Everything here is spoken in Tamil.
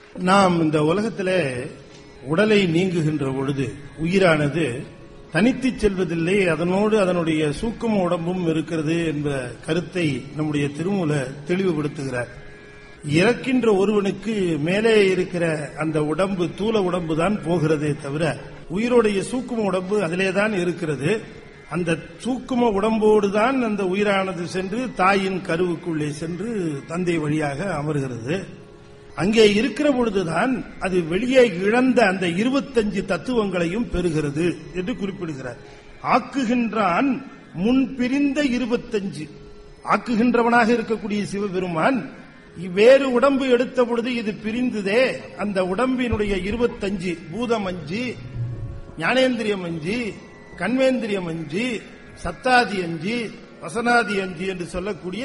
நாம் இந்த உலகத்திலே உடலை நீங்குகின்ற பொழுது உயிரானது தனித்துச் செல்வதில்லை அதனோடு அதனுடைய சூக்கும உடம்பும் இருக்கிறது என்ற கருத்தை நம்முடைய திருமூல தெளிவுபடுத்துகிறார் இறக்கின்ற ஒருவனுக்கு மேலே இருக்கிற அந்த உடம்பு தூல உடம்பு தான் போகிறதே தவிர உயிரோடைய சூக்கும உடம்பு அதிலே தான் இருக்கிறது அந்த சூக்கும உடம்போடு தான் அந்த உயிரானது சென்று தாயின் கருவுக்குள்ளே சென்று தந்தை வழியாக அமர்கிறது அங்கே இருக்கிற பொழுதுதான் அது வெளியே இழந்த அந்த இருபத்தஞ்சு தத்துவங்களையும் பெறுகிறது என்று குறிப்பிடுகிறார் ஆக்குகின்றான் முன் பிரிந்த இருபத்தஞ்சு ஆக்குகின்றவனாக இருக்கக்கூடிய சிவபெருமான் வேறு உடம்பு எடுத்த பொழுது இது பிரிந்ததே அந்த உடம்பினுடைய இருபத்தஞ்சு பூதம் அஞ்சு ஞானேந்திரியம் அஞ்சு கண்வேந்திரியம் அஞ்சு சத்தாதி அஞ்சு வசனாதி அஞ்சு என்று சொல்லக்கூடிய